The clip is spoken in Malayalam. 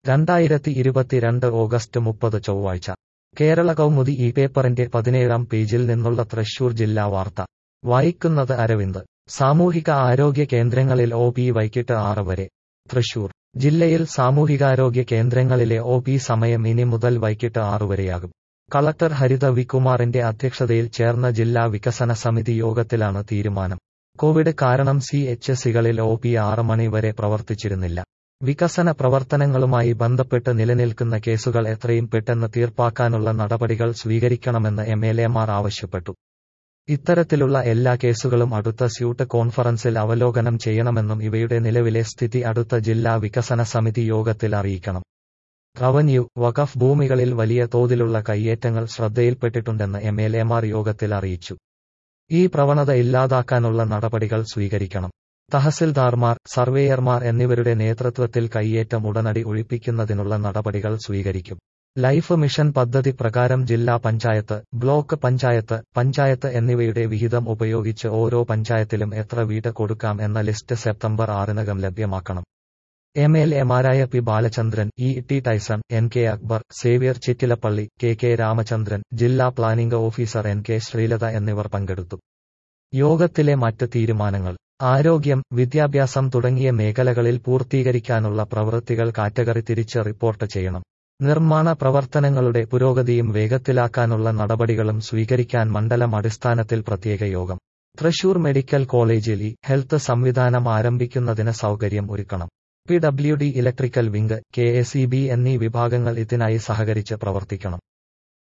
രണ്ടായിരത്തി ഇരുപത്തിരണ്ട് ഓഗസ്റ്റ് മുപ്പത് ചൊവ്വാഴ്ച കേരള കൗമുദി ഈ പേപ്പറിന്റെ പതിനേഴാം പേജിൽ നിന്നുള്ള തൃശൂർ ജില്ലാ വാർത്ത വായിക്കുന്നത് അരവിന്ദ് സാമൂഹിക ആരോഗ്യ കേന്ദ്രങ്ങളിൽ ഒ പി വൈകിട്ട് ആറ് വരെ തൃശൂർ ജില്ലയിൽ സാമൂഹികാരോഗ്യ കേന്ദ്രങ്ങളിലെ ഒ പി സമയം ഇനി മുതൽ വൈകിട്ട് ആറ് വരെയാകും കളക്ടർ ഹരിത വികുമാറിന്റെ അധ്യക്ഷതയിൽ ചേർന്ന ജില്ലാ വികസന സമിതി യോഗത്തിലാണ് തീരുമാനം കോവിഡ് കാരണം സി എച്ച് സികളിൽ ഒ പി ആറ് മണി വരെ പ്രവർത്തിച്ചിരുന്നില്ല വികസന പ്രവർത്തനങ്ങളുമായി ബന്ധപ്പെട്ട് നിലനിൽക്കുന്ന കേസുകൾ എത്രയും പെട്ടെന്ന് തീർപ്പാക്കാനുള്ള നടപടികൾ സ്വീകരിക്കണമെന്ന് എം എൽ എമാർ ആവശ്യപ്പെട്ടു ഇത്തരത്തിലുള്ള എല്ലാ കേസുകളും അടുത്ത സ്യൂട്ട് കോൺഫറൻസിൽ അവലോകനം ചെയ്യണമെന്നും ഇവയുടെ നിലവിലെ സ്ഥിതി അടുത്ത ജില്ലാ വികസന സമിതി യോഗത്തിൽ അറിയിക്കണം റവന്യൂ വഖഫ് ഭൂമികളിൽ വലിയ തോതിലുള്ള കയ്യേറ്റങ്ങൾ ശ്രദ്ധയിൽപ്പെട്ടിട്ടുണ്ടെന്ന് എം എൽ എമാർ യോഗത്തിൽ അറിയിച്ചു ഈ പ്രവണത ഇല്ലാതാക്കാനുള്ള നടപടികൾ സ്വീകരിക്കണം തഹസിൽദാർമാർ സർവേയർമാർ എന്നിവരുടെ നേതൃത്വത്തിൽ കയ്യേറ്റം ഉടനടി ഒഴിപ്പിക്കുന്നതിനുള്ള നടപടികൾ സ്വീകരിക്കും ലൈഫ് മിഷൻ പദ്ധതി പ്രകാരം ജില്ലാ പഞ്ചായത്ത് ബ്ലോക്ക് പഞ്ചായത്ത് പഞ്ചായത്ത് എന്നിവയുടെ വിഹിതം ഉപയോഗിച്ച് ഓരോ പഞ്ചായത്തിലും എത്ര വീട് കൊടുക്കാം എന്ന ലിസ്റ്റ് സെപ്റ്റംബർ ആറിനകം ലഭ്യമാക്കണം എം എൽ എമാരായ P Balachandran E T Tyson N K Akbar Xavier Chittilappally K K Ramachandran ജില്ലാ planning officer N K Sreelatha എന്നിവർ പങ്കെടുത്തു യോഗത്തിലെ മറ്റ് തീരുമാനങ്ങൾ ആരോഗ്യം വിദ്യാഭ്യാസം തുടങ്ങിയ മേഖലകളിൽ പൂർത്തീകരിക്കാനുള്ള പ്രവൃത്തികൾ കാറ്റഗറി തിരിച്ച് റിപ്പോർട്ട് ചെയ്യണം നിർമ്മാണ പ്രവർത്തനങ്ങളുടെ പുരോഗതിയും വേഗത്തിലാക്കാനുള്ള നടപടികളും സ്വീകരിക്കാൻ മണ്ഡലം അടിസ്ഥാനത്തിൽ പ്രത്യേക യോഗം തൃശൂർ മെഡിക്കൽ കോളേജിൽ ഇ ഹെൽത്ത് സംവിധാനം ആരംഭിക്കുന്നതിന് സൗകര്യം ഒരുക്കണം P W D electrical wing K S E B എന്നീ വിഭാഗങ്ങൾ ഇതിനായി സഹകരിച്ച് പ്രവർത്തിക്കണം